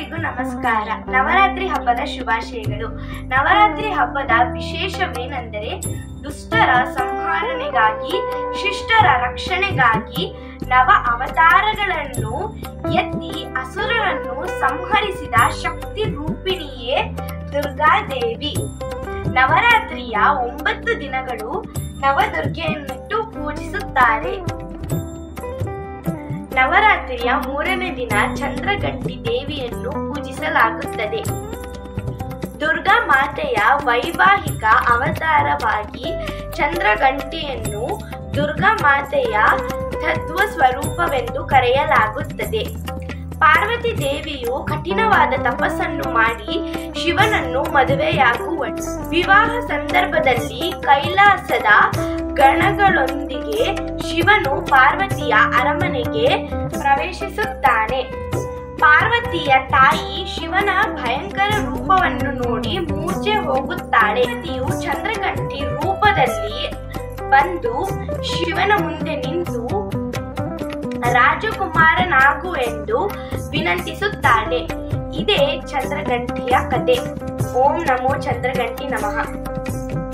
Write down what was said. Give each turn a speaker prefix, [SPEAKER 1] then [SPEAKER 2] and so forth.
[SPEAKER 1] ಎಲ್ಲರಿಗೂ ನಮಸ್ಕಾರ ನವರಾತ್ರಿ ಹಬ್ಬದ ಶುಭಾಶಯಗಳು ನವರಾತ್ರಿ ಹಬ್ಬದ ವಿಶೇಷವೇನೆಂದರೆ ದುಷ್ಟರ ಸಂಹಾರಣೆಗಾಗಿ ಶಿಷ್ಟರ ರಕ್ಷಣೆಗಾಗಿ ನವ ಅವತಾರಗಳನ್ನು ಎತ್ತಿ ಅಸುರರನ್ನು ಸಂಹರಿಸಿದ ಶಕ್ತಿ ರೂಪಿಣಿಯೇ ದುರ್ಗಾದೇವಿ ನವರಾತ್ರಿಯ ಒಂಬತ್ತು ದಿನಗಳು ನವದುರ್ಗೆಯನ್ನಿಟ್ಟು ಪೂಜಿಸುತ್ತಾರೆ ನವರಾತ್ರಿಯ ಮೂರನೇ ದಿನ ಚಂದ್ರಗಂಟಿ ದೇವಿಯನ್ನು ಪೂಜಿಸಲಾಗುತ್ತದೆ ದುರ್ಗಾ ಮಾತೆಯ ವೈವಾಹಿಕ ಅವತಾರವಾಗಿ ಚಂದ್ರಗಂಟಿಯನ್ನು ದುರ್ಗಾ ಮಾತೆಯ ತತ್ವ ಸ್ವರೂಪವೆಂದು ಕರೆಯಲಾಗುತ್ತದೆ ಪಾರ್ವತಿ ದೇವಿಯು ಕಠಿಣವಾದ ತಪಸ್ಸನ್ನು ಮಾಡಿ ಶಿವನನ್ನು ಮದುವೆಯಾಗುವ ವಿವಾಹ ಸಂದರ್ಭದಲ್ಲಿ ಕೈಲಾಸದ ಗಣಗಳೊಂದಿಗೆ ಶಿವನು ಪಾರ್ವತಿಯ ಅರಮನೆಗೆ ಪ್ರವೇಶಿಸುತ್ತಾನೆ ಪಾರ್ವತಿಯ ತಾಯಿ ಶಿವನ ಭಯಂಕರ ರೂಪವನ್ನು ನೋಡಿ ಮೂರ್ಛೆ ಹೋಗುತ್ತಾಳೆ ಪಾರ್ವತಿಯು ಚಂದ್ರಗಂಟಿ ರೂಪದಲ್ಲಿ ಬಂದು ಶಿವನ ಮುಂದೆ ನಿಂತು ರಾಜಕುಮಾರನಾಗು ಎಂದು ವಿನಂತಿಸುತ್ತಾಳೆ ಇದೇ ಚಂದ್ರಗಂಟಿಯ ಕತೆ ಓಂ ನಮೋ ಚಂದ್ರಗಂಟಿ ನಮಃ